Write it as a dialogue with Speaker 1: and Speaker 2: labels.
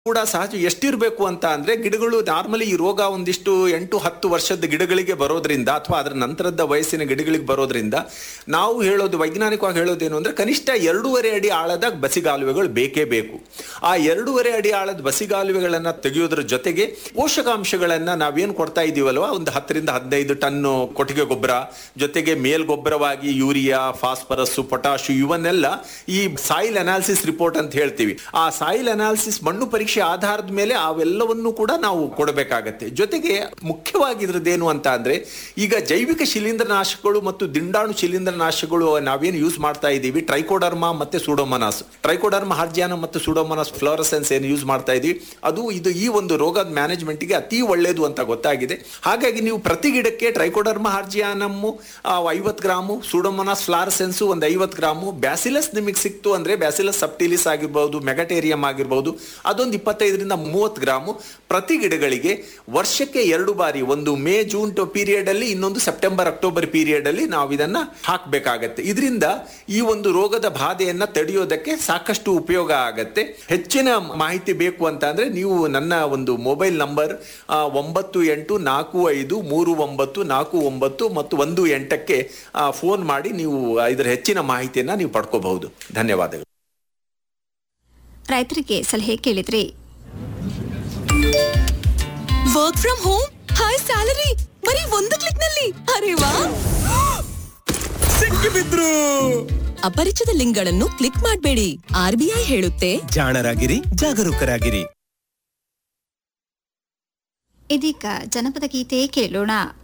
Speaker 1: ಕೂಡ ಸಹಜ ಎಷ್ಟಿರಬೇಕು ಅಂತ ಅಂದ್ರೆ ಗಿಡಗಳು ನಾರ್ಮಲಿ ಈ ರೋಗ ಒಂದಿಷ್ಟು ಎಂಟು ಹತ್ತು ವರ್ಷದ ಗಿಡಗಳಿಗೆ ಬರೋದ್ರಿಂದ ಅಥವಾ ಅದರ ನಂತರದ ವಯಸ್ಸಿನ ಗಿಡಗಳಿಗೆ ಬರೋದ್ರಿಂದ ನಾವು ಹೇಳೋದು ವೈಜ್ಞಾನಿಕವಾಗಿ ಹೇಳೋದೇನು ಅಂದ್ರೆ ಕನಿಷ್ಠ ಎರಡೂವರೆ ಅಡಿ ಆಳದ ಬಸಿಗಾಲುವೆಗಳು ಬೇಕೇ ಬೇಕು ಆ ಎರಡೂವರೆ ಅಡಿ ಆಳದ ಬಸಿಗಾಲುವೆಗಳನ್ನ ತೆಗೆಯೋದ್ರ ಜೊತೆಗೆ ಪೋಷಕಾಂಶಗಳನ್ನ ನಾವೇನು ಕೊಡ್ತಾ ಇದೀವಲ್ವಾ ಒಂದು ಹತ್ತರಿಂದ ಹದಿನೈದು ಟನ್ ಕೊಟ್ಟಿಗೆ ಗೊಬ್ಬರ ಜೊತೆಗೆ ಮೇಲ್ಗೊಬ್ಬರವಾಗಿ ಯೂರಿಯಾ ಫಾಸ್ಫರಸ್ ಪೊಟಾಶು ಇವನ್ನೆಲ್ಲ ಈ ಸಾಯಿಲ್ ಅನಾಲಿಸಿಸ್ ರಿಪೋರ್ಟ್ ಅಂತ ಹೇಳ್ತೀವಿ ಆ ಸಾಯಿಲ್ ಅನಾಲಿಸಿಸ್ ಮಣ್ಣು ಪರೀಕ್ಷೆ ಆಧಾರದ ಮೇಲೆ ಅವೆಲ್ಲವನ್ನು ಕೂಡ ನಾವು ಕೊಡಬೇಕಾಗತ್ತೆ ಜೊತೆಗೆ ಮುಖ್ಯವಾಗಿ ಇದ್ರದ್ದೇನು ಅಂತ ಅಂದ್ರೆ ಈಗ ಜೈವಿಕ ಶಿಲೀಂಧ್ರನಾಶಕಗಳು ಮತ್ತು ದಿಂಡಾಣು ಶಿಲೀಂಧ್ರನಾಶಕಗಳು ನಾವೇನು ಯೂಸ್ ಮಾಡ್ತಾ ಇದ್ದೀವಿ ಟ್ರೈಕೋಡರ್ಮಾ ಮತ್ತೆ ಸೂಡೋಮನಾಸ್ ಟ್ರೈಕೋಡರ್ಮಾ ಹಾರ್ಜಿಯಾನ ಮತ್ತು ಸೂಡೋಮನಾಸ್ ಫ್ಲೋರಸೆನ್ಸ್ ಏನು ಯೂಸ್ ಮಾಡ್ತಾ ಇದೀವಿ ಅದು ಇದು ಈ ಒಂದು ರೋಗದ ಮ್ಯಾನೇಜ್ಮೆಂಟ್ಗೆ ಅತಿ ಒಳ್ಳೆಯದು ಅಂತ ಗೊತ್ತಾಗಿದೆ ಹಾಗಾಗಿ ನೀವು ಪ್ರತಿ ಗಿಡಕ್ಕೆ ಟ್ರೈಕೋಡರ್ಮಾ ಹಾರ್ಜಿಯಾನಮ್ಮು ಐವತ್ತು ಗ್ರಾಮು ಸೂಡೋಮೊನಾಸ್ ಫ್ಲಾರಸೆನ್ಸು ಒಂದು ಐವತ್ತು ಗ್ರಾಮು ಬ್ಯಾಸಿಲಸ್ ನಿಮಗೆ ಸಿಕ್ತು ಅಂದ್ರೆ ಬ್ಯಾಸಿಲಸ್ ಸಬ್ಟಿಲಿಸ್ ಆಗಿರ್ಬೋದು ಮೆಗಟೇರಿಯಂ ಆಗಿರ್ಬೋದು ಅದೊಂದು ಇಪ್ಪತ್ತೈದರಿಂದ ಮೂವತ್ತು ಗ್ರಾಮು ಪ್ರತಿ ಗಿಡಗಳಿಗೆ ವರ್ಷಕ್ಕೆ ಎರಡು ಬಾರಿ ಒಂದು ಮೇ ಜೂನ್ ಪೀರಿಯಡ್ ಅಲ್ಲಿ ಇನ್ನೊಂದು ಸೆಪ್ಟೆಂಬರ್ ಅಕ್ಟೋಬರ್ ಪೀರಿಯಡ್ ಅಲ್ಲಿ ನಾವು ಇದನ್ನ ಹಾಕಬೇಕಾಗತ್ತೆ ಇದರಿಂದ ಈ ಒಂದು ರೋಗದ ಬಾಧೆಯನ್ನ ತಡೆಯೋದಕ್ಕೆ ಸಾಕಷ್ಟು ಉಪಯೋಗ ಆಗತ್ತೆ ಹೆಚ್ಚಿನ ಮಾಹಿತಿ ಬೇಕು ಅಂತ ಅಂದ್ರೆ ನೀವು ನನ್ನ ಒಂದು ಮೊಬೈಲ್ ನಂಬರ್ ಆ, ಒಂಬತ್ತು ಎಂಟು ನಾಲ್ಕು ಐದು ಮೂರು ಒಂಬತ್ತು ನಾಲ್ಕು ಒಂಬತ್ತು ಮತ್ತು ಒಂದು ಎಂಟಕ್ಕೆ ಫೋನ್ ಮಾಡಿ ನೀವು ಇದರ ಹೆಚ್ಚಿನ ಮಾಹಿತಿಯನ್ನ ನೀವು ಪಡ್ಕೋಬಹುದು ಧನ್ಯವಾದಗಳು
Speaker 2: ರೈತರಿಗೆ ಸಲಹೆ ಕೇಳಿದ್ರಿ
Speaker 3: work from home high salary ಬರೀ ಒಂದು ಕ್ಲಿಕ್ ನಲ್ಲಿ ಅರೆ ವಾ
Speaker 4: ಸಿಕ್ಕಿಬಿದ್ರು
Speaker 3: ಅಪರಿಚಿತ ಲಿಂಕ್ಗಳನ್ನು ಕ್ಲಿಕ್ ಮಾಡಬೇಡಿ ಆರ್ಬಿಐ ಹೇಳುತ್ತೆ
Speaker 4: ಜಾಣರಾಗಿರಿ ಜಾಗರೂಕರಾಗಿರಿ
Speaker 2: ಇದೀಗ ಜನಪದ ಗೀತೆ ಕೇಳೋಣ